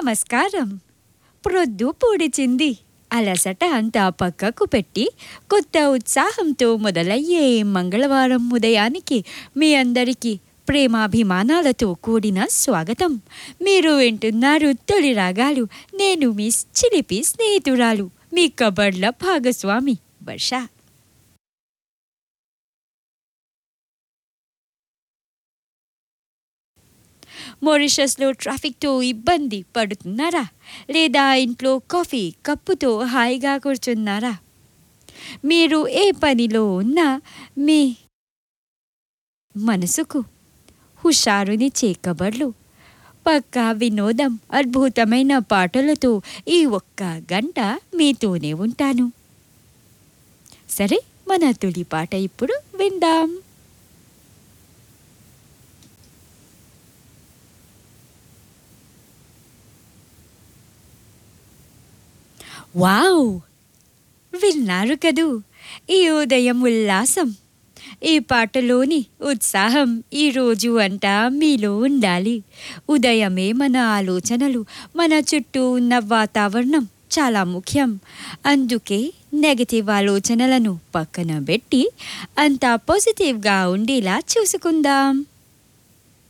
నమస్కారం ప్రొద్దు పూడిచింది అలసట అంతా పక్కకు పెట్టి కొత్త ఉత్సాహంతో మొదలయ్యే ఈ మంగళవారం ఉదయానికి మీ అందరికీ ప్రేమాభిమానాలతో కూడిన స్వాగతం మీరు వింటున్నారు తొలి రాగాలు నేను మీ చిలిపి స్నేహితురాలు మీ కబర్ల భాగస్వామి వర్ష మారిషస్లో ట్రాఫిక్తో ఇబ్బంది పడుతున్నారా లేదా ఇంట్లో కాఫీ కప్పుతో హాయిగా కూర్చున్నారా మీరు ఏ పనిలో ఉన్నా మీ మనసుకు హుషారునిచ్చే కబర్లు పక్కా వినోదం అద్భుతమైన పాటలతో ఈ ఒక్క గంట మీతోనే ఉంటాను సరే మన తొలి పాట ఇప్పుడు విందాం వావ్ విన్నారు కదూ ఈ ఉదయం ఉల్లాసం ఈ పాటలోని ఉత్సాహం ఈ రోజు అంతా మీలో ఉండాలి ఉదయమే మన ఆలోచనలు మన చుట్టూ ఉన్న వాతావరణం చాలా ముఖ్యం అందుకే నెగటివ్ ఆలోచనలను పక్కన పెట్టి అంతా పాజిటివ్గా ఉండేలా చూసుకుందాం